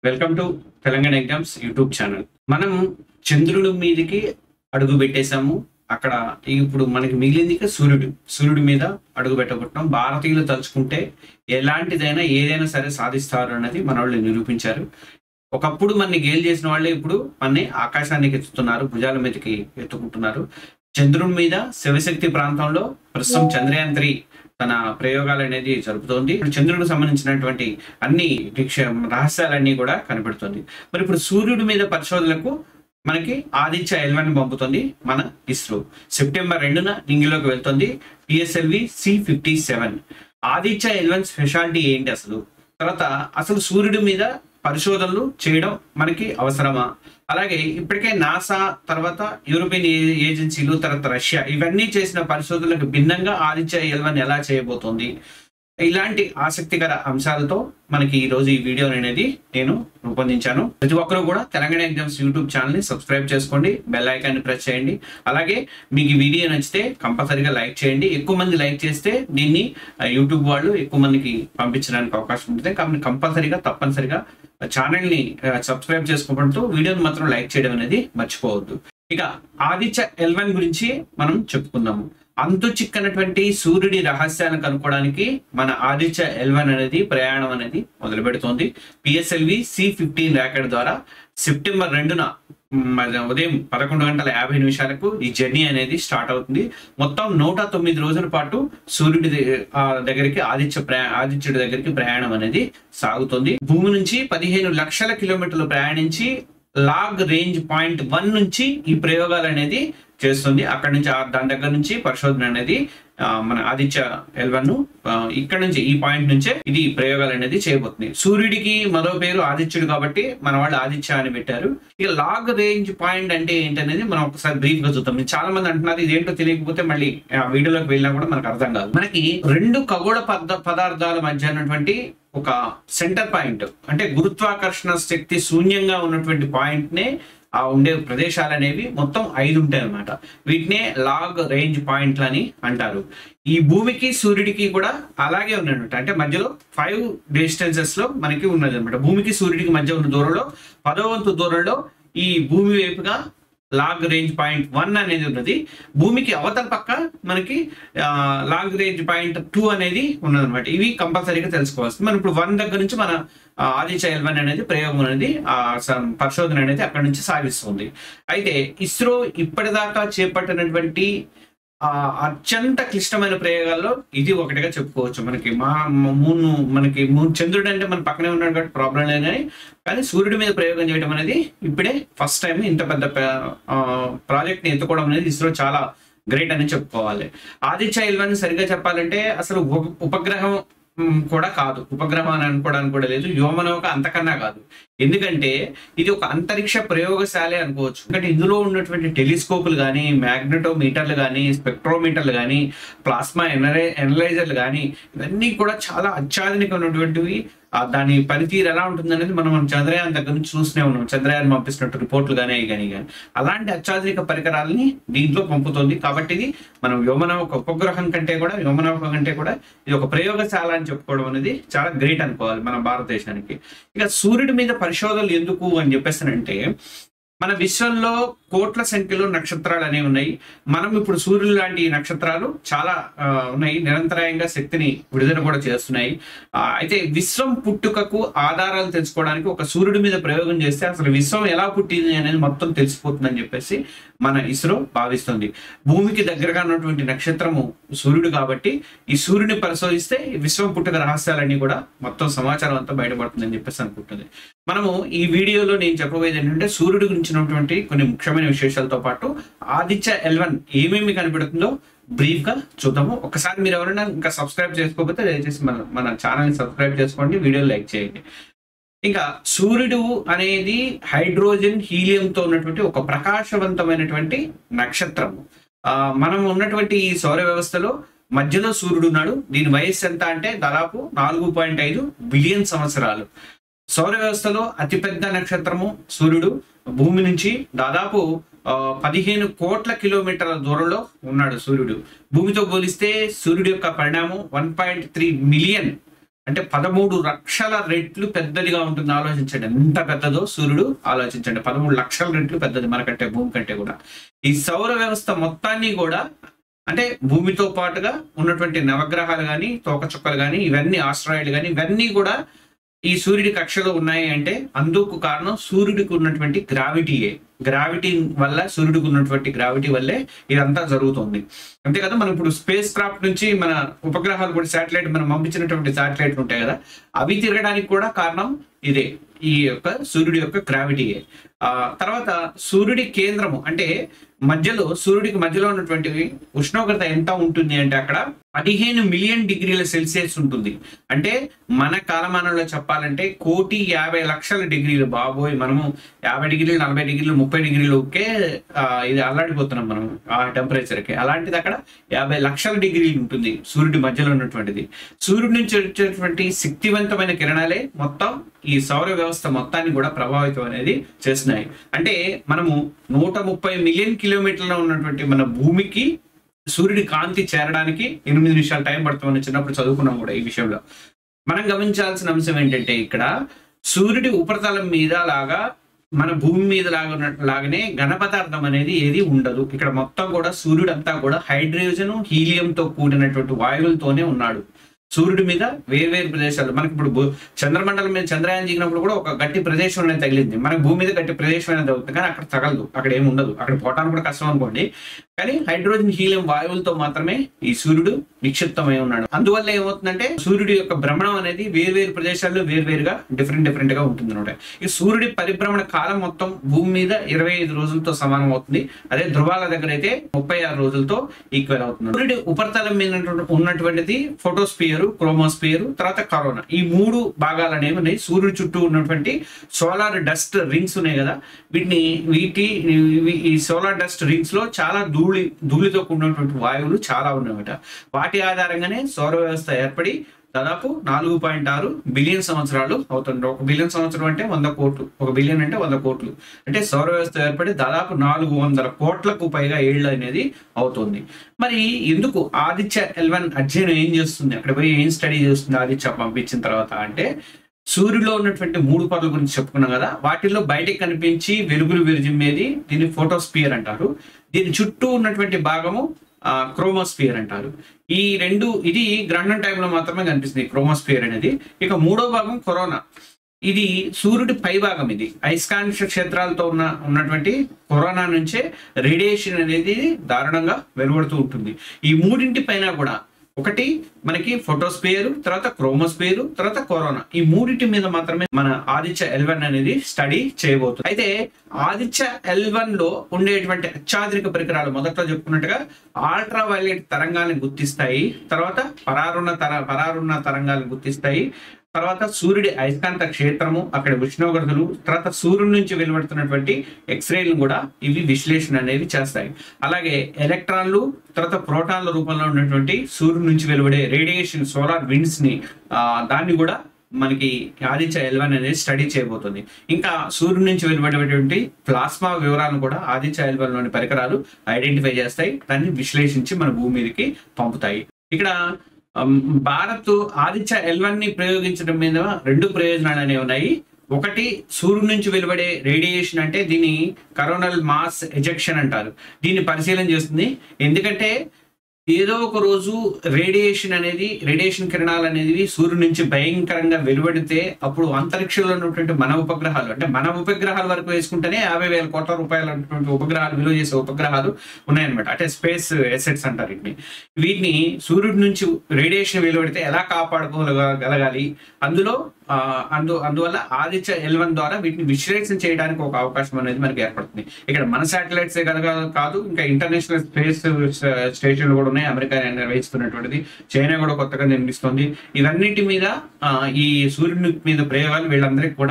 welcome to Telangana exams YouTube channel మనం చంద్రుడి మీదకి అడుగు పెట్టేశాము అక్కడ ఇప్పుడు మనకి మిగిలింది ఇక సూర్యుడు సూర్యుడి మీద అడుగు పెట్టబోతున్నాం భారతీయులు తలుచుకుంటే ఎలాంటిదైనా ఏదైనా సరే సాధిస్తారు అన్నది మన వాళ్ళు నిరూపించారు ఒకప్పుడు మనని గేల్ చేసిన వాళ్ళే ఇప్పుడు మనని ఆకాశానికి ఎత్తుతున్నారు భుజాల మీదకి ఎత్తుకుంటున్నారు చంద్రుడి మీద శివశక్తి ప్రాంతంలో ప్రస్తుతం చంద్రయాన్ త్రీ తన ప్రయోగాలు అనేది జరుపుతోంది ఇప్పుడు చంద్రుడికి సంబంధించినటువంటి అన్ని దీక్ష రహస్యాలన్నీ కూడా కనబడుతుంది మరి ఇప్పుడు సూర్యుడి మీద పరిశోధనలకు మనకి ఆదిత్య ఎల్వన్ పంపుతుంది మన ఇస్రో సెప్టెంబర్ రెండున ఇంగిలోకి వెళ్తుంది PSLV C fifty seven Aditya L one specialty ఏంటి అసలు తర్వాత అసలు సూర్యుడి మీద పరిశోధనలు చేయడం మనకి అవసరమా అలాగే ఇప్పటికే నాసా తర్వాత యూరోపియన్ ఏ- ఏజెన్సీలు తర్వాత రష్యా ఇవన్నీ చేసిన పరిశోధనలకు భిన్నంగా ఆదిత్య ఎల్వన్ ఎలా చేయబోతోంది ఇలాంటి ఆసక్తికర అంశాలతో మనకి ఈ రోజు ఈ వీడియో అనేది నేను రూపొందించాను ప్రతి ఒక్కరు కూడా తెలంగాణ ఎగ్జామ్స్ యూట్యూబ్ ఛానల్ ని సబ్స్క్రైబ్ చేసుకోండి బెల్ ఐకాన్ ప్రెస్ చేయండి అలాగే మీకు ఈ వీడియో నచ్చితే కంపల్సరీగా లైక్ చేయండి ఎక్కువ మంది లైక్ చేస్తే దీన్ని ఆ, యూట్యూబ్ వాళ్ళు ఎక్కువ మందికి పంపించడానికి అవకాశం ఉంటుంది కాబట్టి కంపల్సరీగా తప్పనిసరిగా ఛానల్ ని ఆ, సబ్స్క్రైబ్ చేసుకోవడంతో వీడియోని మాత్రం లైక్ చేయడం అనేది మర్చిపోవద్దు ఇక ఆదిత్య ఎల్వన్ గురించి మనం చెప్పుకుందాము అంతు చిక్కనటువంటి సూర్యుడి రహస్యాలను కనుక్కోవడానికి మన ఆదిత్య ఎల్వన్ అనేది ప్రయాణం అనేది మొదలు పెడుతోంది పిఎస్ఎల్వి సి ఫిఫ్టీన్ ర్యాకెట్ ద్వారా సెప్టెంబర్ రెండున మ్, ఉదయం పదకొండు గంటల యాభై నిమిషాలకు ఈ జర్నీ అనేది స్టార్ట్ అవుతుంది మొత్తం నూట తొమ్మిది రోజుల పాటు సూర్యుడి ద- ఆ దగ్గరికి ఆదిత్య ప్రయా ఆదిత్యుడి దగ్గరికి ప్రయాణం అనేది సాగుతుంది భూమి నుంచి పదిహేను లక్షల కిలోమీటర్లు ప్రయాణించి లాగ్ రేంజ్ పాయింట్ వన్ నుంచి ఈ ప్రయోగాలు అనేది చేస్తుంది అక్కడ నుంచి ఆ- దాని దగ్గర నుంచి పరిశోధన అనేది ఆ, మన ఆదిత్య ఎల్వన్ ఇక్కడ నుంచి ఈ పాయింట్ నుంచే ఇది ప్రయోగాలు అనేది చేయబోతుంది సూర్యుడికి మరో పేరు ఆదిత్యుడు కాబట్టి మన వాళ్ళు ఆదిత్య అని పెట్టారు ఇక లాగ్ రేంజ్ పాయింట్ అంటే ఏంటనేది మనం ఒకసారి బ్రీఫ్ గా చూద్దాం చాలా మంది అంటున్నారు ఇదేంటో తెలియకపోతే మళ్ళీ ఆ వీడియోలోకి వెళ్ళినా కూడా మనకు అర్థం కాదు మనకి రెండు ఖగోళ పద పదార్థాల మధ్య ఉన్నటువంటి ఒక సెంటర్ పాయింట్ అంటే గురుత్వాకర్షణ శక్తి శూన్యంగా ఉన్నటువంటి పాయింట్ నే ఆ ఉండే ప్రదేశాలు అనేవి మొత్తం ఐదు ఉంటాయి అన్నమాట వీటినే లాగ్ రేంజ్ పాయింట్లు అని అంటారు ఈ భూమికి సూర్యుడికి కూడా అలాగే ఉన్నమాట అంటే మధ్యలో ఫైవ్ డిస్టెన్సెస్ లో మనకి ఉన్నది అనమాట భూమికి సూర్యుడికి మధ్య ఉన్న దూరంలో పదో వంతు దూరంలో ఈ భూమి వైపుగా లాగ్ రేంజ్ పాయింట్ వన్ అనేది ఉన్నది భూమికి అవతల పక్క మనకి ఆ, లాగ్ రేంజ్ పాయింట్ టూ అనేది ఉన్నదన్నమాట ఇవి కంపల్సరీగా తెలుసుకోవాల్సింది మనం ఇప్పుడు వన్ దగ్గర నుంచి మన ఆ, ఆదిత్య ఎల్వన్ అనేది ప్రయోగం అనేది ఆ స- పరిశోధన అనేది అక్కడ నుంచి సాగిస్తుంది అయితే ఇస్రో ఇప్పటిదాకా చేపట్టినటువంటి ఆ అత్యంత క్లిష్టమైన ప్రయోగాల్లో ఇది ఒకటిగా చెప్పుకోవచ్చు మనకి మా మ- మూన్ మనకి మూన్ చంద్రుడు అంటే మన పక్కనే ఉన్నాడు కాబట్టి ప్రాబ్లం లేదు కానీ కానీ సూర్యుడి మీద ప్రయోగం చేయడం అనేది ఇప్పుడే ఫస్ట్ టైం ఇంత పెద్ద ప్రాజెక్ట్ ని ఎత్తుకోవడం అనేది ఇస్రో చాలా గ్రేట్ అని చెప్పుకోవాలి ఆదిత్య ఎల్వన్ సరిగా చెప్పాలంటే అసలు ఉప- ఉపగ్రహం మ్, కూడా కాదు ఉపగ్రహం అని అనుకోవడానికి కూడా లేదు వ్యోమనౌక అంతకన్నా కాదు ఎందుకంటే ఇది ఒక అంతరిక్ష ప్రయోగశాలే అనుకోవచ్చు ఎందుకంటే ఇందులో ఉన్నటువంటి టెలిస్కోపులు కానీ మ్యాగ్నెటోమీటర్లు కానీ స్పెక్ట్రోమీటర్లు కానీ ప్లాస్మా ఎనలై ఎనలైజర్లు కానీ ఇవన్నీ కూడా చాలా అత్యాధునికమైనటువంటివి ఆ దాని పనితీరు ఎలా ఉంటుంది అనేది మనం మనం చంద్రయాన్ దగ్గర నుంచి చూస్తూనే ఉన్నాం చంద్రయాన్ పంపిస్తున్నట్టు రిపోర్ట్లు కానీ అవి కానీ కానీ అలాంటి అత్యాధునిక పరికరాలని దీంట్లో పంపుతుంది కాబట్టి ఇది మనం వ్యోమనౌక ఉపగ్రహం కంటే కూడా వ్యోమనౌక కంటే కూడా ఇది ఒక ప్రయోగశాల అని చెప్పుకోవడం అనేది చాలా గ్రేట్ అనుకోవాలి మన భారతదేశానికి ఇక సూర్యుడి మీద పరిశోధనలు ఎందుకు అని చెప్పేసానంటే మన విశ్వంలో కోట్ల సంఖ్యలో నక్షత్రాలు అనేవి ఉన్నాయి మనం ఇప్పుడు సూర్యుడు లాంటి ఈ నక్షత్రాలు చాలా ఆ, ఉన్నాయి నిరంతరాయంగా శక్తిని విడుదల కూడా చేస్తున్నాయి ఆ, అయితే విశ్వం పుట్టుకకు ఆధారాలు తెలుసుకోవడానికి ఒక సూర్యుడి మీద ప్రయోగం చేస్తే అసలు విశ్వం ఎలా పుట్టింది అనేది మొత్తం తెలిసిపోతుందని చెప్పేసి మన ఇస్రో భావిస్తుంది భూమికి దగ్గరగా ఉన్నటువంటి నక్షత్రము సూర్యుడు కాబట్టి ఈ సూర్యుడిని పరిశోధిస్తే ఈ విశ్వం పుట్టుక రహస్యాలన్నీ కూడా మొత్తం సమాచారం అంతా బయటపడుతుందని చెప్పేసి అనుకుంటుంది మనము ఈ వీడియోలో నేను చెప్పబోయేది ఏంటంటే సూర్యుడి గురించి ఉన్నటువంటి కొన్ని ముఖ్యమైన విశేషాలతో పాటు ఆదిత్య ఎల్వన్ ఏమేమి కనబడుతుందో బ్రీఫ్ గా చూద్దాము ఒకసారి మీరు ఎవరైనా ఇంకా సబ్స్క్రైబ్ చేసుకోకపోతే దయచేసి మన మన ఛానల్ సబ్స్క్రైబ్ చేసుకోండి వీడియో లైక్ చేయండి ఇంకా సూర్యుడు అనేది హైడ్రోజన్ హీలియంతో ఉన్నటువంటి ఒక ప్రకాశవంతమైనటువంటి నక్షత్రం ఆ, మనం ఉన్నటువంటి ఈ సౌర వ్యవస్థలో మధ్యలో సూర్యుడు ఉన్నాడు దీని వయస్సు ఎంత అంటే దాదాపు నాలుగు పాయింట్ ఐదు బిలియన్ సంవత్సరాలు సౌర వ్యవస్థలో అతిపెద్ద నక్షత్రము సూర్యుడు భూమి నుంచి దాదాపు ఆ, పదిహేను కోట్ల కిలోమీటర్ల దూరంలో ఉన్నాడు సూర్యుడు భూమితో పోలిస్తే సూర్యుడు యొక్క పరిణామం వన్ పాయింట్ త్రీ మిలియన్ అంటే పదమూడు లక్షల రెట్లు పెద్దదిగా ఉంటుంది ఆలోచించండి ఎంత పెద్దదో సూర్యుడు ఆలోచించండి పదమూడు లక్షల రెట్లు పెద్దది మనకంటే భూమి కంటే కూడా ఈ సౌర వ్యవస్థ మొత్తాన్ని కూడా అంటే భూమితో పాటుగా ఉన్నటువంటి నవగ్రహాలు కానీ తోకచుక్కలు కానీ ఇవన్నీ ఆస్ట్రాయిడ్ కానీ ఇవన్నీ కూడా ఈ సూర్యుడి కక్షలో ఉన్నాయి అంటే అందుకు కారణం సూర్యుడికి ఉన్నటువంటి గ్రావిటీయే గ్రావిటీ వల్ల సూర్యుడికి ఉన్నటువంటి గ్రావిటీ వల్లే ఇదంతా జరుగుతుంది అంతే కదా మనం ఇప్పుడు స్పేస్ క్రాఫ్ట్ నుంచి మన ఉపగ్రహాలు కూడా శాటిలైట్ మనం పంపించినటువంటి శాటిలైట్లు ఉంటాయి కదా అవి తిరగడానికి కూడా కారణం ఇదే ఈ యొక్క సూర్యుడి యొక్క గ్రావిటీయే ఆ తర్వాత సూర్యుడి కేంద్రము అంటే మధ్యలో సూర్యుడికి మధ్యలో ఉన్నటువంటి ఉష్ణోగ్రత ఎంత ఉంటుంది అంటే అక్కడ పదిహేను మిలియన్ డిగ్రీల సెల్సియస్ ఉంటుంది అంటే మన కాలమానంలో చెప్పాలంటే కోటి యాభై లక్షల డిగ్రీలు బాబోయ్ మనము యాభై డిగ్రీలు నలభై డిగ్రీలు ముప్పై డిగ్రీలకే ఆ, ఇది అల్లాడిపోతున్నాం మనం ఆ టెంపరేచర్ కి అలాంటిది అక్కడ యాభై లక్షల డిగ్రీలు ఉంటుంది సూర్యుడి మధ్యలో ఉన్నటువంటిది సూర్యుడి నుంచి వచ్చేటువంటి శక్తివంతమైన కిరణాలే మొత్తం ఈ సౌర వ్యవస్థ మొత్తాన్ని కూడా ప్రభావితం అనేది చేస్తున్నాయి అంటే మనము నూట ముప్పై మిలియన్ కిలోమీటర్ల ఉన్నటువంటి మన భూమికి సూర్యుడి కాంతి చేరడానికి ఎనిమిది నిమిషాలు టైం పడుతుందని చిన్నప్పుడు చదువుకున్నాం కూడా ఈ విషయంలో మనం గమనించాల్సిన అంశం ఏంటంటే ఇక్కడ సూర్యుడి ఉపరితలం మీద లాగా మన భూమి మీద లాగా ఉన్న- లాగానే ఘన పదార్థం అనేది ఏది ఉండదు ఇక్కడ మొత్తం కూడా సూర్యుడు అంతా కూడా హైడ్రోజన్ హీలియంతో కూడినటువంటి వాయువులతోనే ఉన్నాడు సూర్యుడి మీద వేర్వేరు ప్రదేశాలు మనకి ఇప్పుడు భూ- చంద్రమండలం మీద చంద్రయాన్ దిగినప్పుడు కూడా ఒక గట్టి ప్రదేశం అనేది తగిలింది మనకి భూమి మీద గట్టి ప్రదేశం అనేది అవుతుంది కానీ అక్కడ తగలదు అక్కడ ఏమి ఉండదు అక్కడ పోవటానికి కూడా కష్టం అనుకోండి కానీ హైడ్రోజన్ హీలియం వాయువులతో మాత్రమే ఈ సూర్యుడు నిక్షిప్తమై ఉన్నాడు అందువల్ల ఏమవుతుందంటే సూర్యుడి యొక్క భ్రమణం అనేది వేర్వేరు ప్రదేశాల్లో వేర్వేరుగా డిఫరెంట్ డిఫరెంట్ గా ఉంటుంది అనమాట ఈ సూర్యుడి పరిభ్రమణ కాలం మొత్తం భూమి మీద ఇరవై ఐదు రోజులతో సమానం అవుతుంది అదే ధ్రువాల దగ్గర అయితే ముప్పై ఆరు రోజులతో ఈక్వల్ అవుతుంది సూర్యుడి ఉపరితలం మీద ఉన్నటువంటి- ఉన్నటువంటిది ఫోటోస్పియర్ క్రోమోస్పియర్ తర్వాత కరోనా ఈ మూడు భాగాలు అనేవి ఉన్నాయి సూర్యుడి చుట్టూ ఉన్నటువంటి సోలార్ డస్ట్ రింగ్స్ ఉన్నాయి కదా వీటిని వీటి ఇవి- ఈ సోలార్ డస్ట్ రింగ్స్ లో చాలా ధూళి ధూళితో కూడినటువంటి వాయువులు చాలా ఉన్నాయన్నమాట వాటి ఆధారంగానే సౌర వ్యవస్థ ఏర్పడి దాదాపు నాలుగు పాయింట్ ఆరు బిలియన్ సంవత్సరాలు అవుతుంది ఒక బిలియన్ సంవత్సరం అంటే వంద కోట్లు ఒక బిలియన్ అంటే వంద కోట్లు అంటే సౌర వ్యవస్థ ఏర్పడి దాదాపు నాలుగు వందల కోట్లకు పైగా ఏళ్ళు అనేది అవుతుంది మరి ఎందుకు ఆదిత్య ఎల్వన్ అధ్యయనం ఏం చేస్తుంది అక్కడ పోయి ఏం స్టడీ చేస్తుంది ఆదిత్య పంపించిన తర్వాత అంటే సూర్యులో ఉన్నటువంటి మూడు పొరల గురించి చెప్పుకున్నాం కదా వాటిల్లో బయటకు కనిపించి వెలుగులు విరిజిమ్మేది దీన్ని ఫోటోస్పియర్ అంటారు దీని చుట్టూ ఉన్నటువంటి భాగము క్రోమోస్పియర్ అంటారు ఈ రెండు ఇది గ్రహణం టైంలో మాత్రమే కనిపిస్తుంది క్రోమోస్పియర్ అనేది ఇక మూడో భాగం కరోనా ఇది సూర్యుడి పై భాగం ఇది అయస్కాంత క్షేత్రాలతో ఉన్న ఉన్నటువంటి కరోనా నుంచే రేడియేషన్ అనేది దారుణంగా వెలువడుతూ ఉంటుంది ఈ మూడింటి పైన కూడా ఒకటి మనకి ఫోటోస్పియర్ తర్వాత క్రోమోస్పియర్ తర్వాత కరోనా ఈ మూడింటి మీద మాత్రమే మన ఆదిత్య ఎల్వన్ అనేది స్టడీ చేయబోతుంది అయితే ఆదిత్య ఎల్వన్ లో ఉండేటువంటి అత్యాధునిక పరికరాలు మొదట్లో చెప్పుకున్నట్టుగా అల్ట్రా వైలెట్ తరంగాలను గుర్తిస్తాయి తర్వాత పరారుణ తర పరారుణ తరంగాలను గుర్తిస్తాయి తర్వాత సూర్యుడి అయస్కాంత క్షేత్రము అక్కడ ఉష్ణోగ్రతలు తర్వాత సూర్యుడి నుంచి వెలువడుతున్నటువంటి ఎక్స్రేలను కూడా ఇవి విశ్లేషణ అనేవి చేస్తాయి అలాగే ఎలక్ట్రాన్లు తర్వాత ప్రోటాన్ల రూపంలో ఉన్నటువంటి సూర్యుడి నుంచి వెలువడే రేడియేషన్ సోలార్ విండ్స్ ని ఆ, దాన్ని కూడా మనకి ఆదిత్య ఎల్వన్ అనేది స్టడీ చేయబోతుంది ఇంకా సూర్యుడి నుంచి వెలువడేటువంటి ప్లాస్మా వివరాలను కూడా ఆదిత్య ఎల్వన్ లోని పరికరాలు ఐడెంటిఫై చేస్తాయి దాన్ని విశ్లేషించి మన భూమి మీదకి పంపుతాయి ఇక్కడ అమ్, భారత్ ఆదిత్య ఎల్వన్ ని ప్రయోగించడం మీద రెండు ప్రయోజనాలు అనేవి ఉన్నాయి ఒకటి సూర్యుడి నుంచి వెలువడే రేడియేషన్ అంటే దీన్ని కరోనల్ మాస్ ఎజెక్షన్ అంటారు దీన్ని పరిశీలన చేస్తుంది ఎందుకంటే ఏదో ఒక రోజు రేడియేషన్ అనేది రేడియేషన్ కిరణాలు అనేది సూర్యుడి నుంచి భయంకరంగా వెలువడితే అప్పుడు అంతరిక్షంలో ఉన్నటువంటి మన ఉపగ్రహాలు అంటే మన ఉపగ్రహాల వరకు వేసుకుంటేనే యాభై వేల కోట్ల రూపాయల ఉన్నటువంటి ఉపగ్రహాలు విలువ చేసే ఉపగ్రహాలు ఉన్నాయన్నమాట అంటే స్పేస్ ఎసెట్స్ అంటారు వీటిని వీటిని సూర్యుడి నుంచి రేడియేషన్ వెలువడితే ఎలా కాపాడుకోగలగాలి అందులో ఆ, అందు అందువల్ల ఆదిత్య ఎల్వన్ ద్వారా వీటిని విశ్లేషణ చేయడానికి ఒక అవకాశం అనేది మనకి ఏర్పడుతుంది ఇక్కడ మన శాటిలైట్స్ కనుక కాదు ఇంకా ఇంటర్నేషనల్ స్పేస్ స్టేషన్లు కూడా ఉన్నాయి అమెరికా నిర్వహిస్తున్నటువంటిది చైనా కూడా కొత్తగా నిర్మిస్తుంది ఇవన్నిటి మీద ఆ, ఈ సూర్యుని మీద ప్రయోగాలు వీళ్ళందరికీ కూడా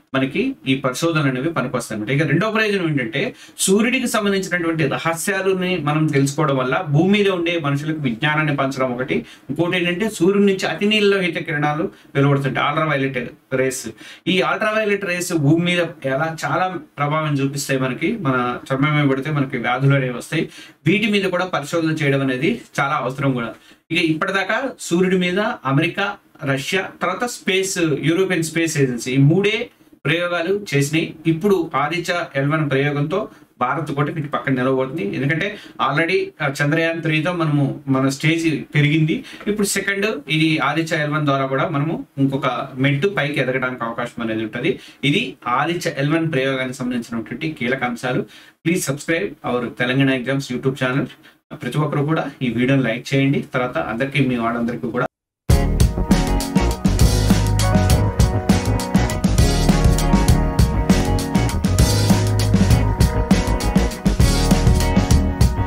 మనకి ఈ పరిశోధనలు అనేవి పనికొస్తాయి అనమాట ఇక రెండో ప్రయోజనం ఏంటంటే సూర్యుడికి సంబంధించినటువంటి రహస్యాలని మనం తెలుసుకోవడం వల్ల భూమి మీద ఉండే మనుషులకు విజ్ఞానాన్ని పంచడం ఒకటి ఇంకోటి ఏంటంటే సూర్యుడి నుంచి అతి నీళ్ళలోహిత కిరణాలు వెలువడుతుంటాయి అల్ట్రా వైలెట్ రేస్ ఈ అల్ట్రా వైలెట్ రేస్ భూమి మీద ఎలా చాలా ప్రభావం చూపిస్తాయి మనకి మన చర్మం మీద పడితే మనకి వ్యాధులు అనేవి వస్తాయి వీటి మీద కూడా పరిశోధన చేయడం అనేది చాలా అవసరం కూడా ఇక ఇప్పటిదాకా సూర్యుడి మీద అమెరికా రష్యా తర్వాత స్పేస్ యూరోపియన్ స్పేస్ ఏజెన్సీ ఈ మూడే ప్రయోగాలు చేసినాయి ఇప్పుడు ఆదిత్య ఎల్వన్ ప్రయోగంతో భారత్ కూడా వీటి పక్కన నిలవబోతుంది ఎందుకంటే ఆల్రెడీ చంద్రయాన్ త్రీతో మనము మన స్టేజ్ పెరిగింది ఇప్పుడు సెకండ్ ఇది ఆదిత్య ఎల్వన్ ద్వారా కూడా మనము ఇంకొక మెట్టు పైకి ఎదగడానికి అవకాశం అనేది ఉంటుంది ఇది ఆదిత్య ఎల్వన్ ప్రయోగానికి సంబంధించినటువంటి కీలక అంశాలు please subscribe our Telangana exams YouTube channel ప్రతి ఒక్కరు కూడా ఈ వీడియోని లైక్ చేయండి తర్వాత అందరికీ మీ వాళ్ళందరికీ కూడా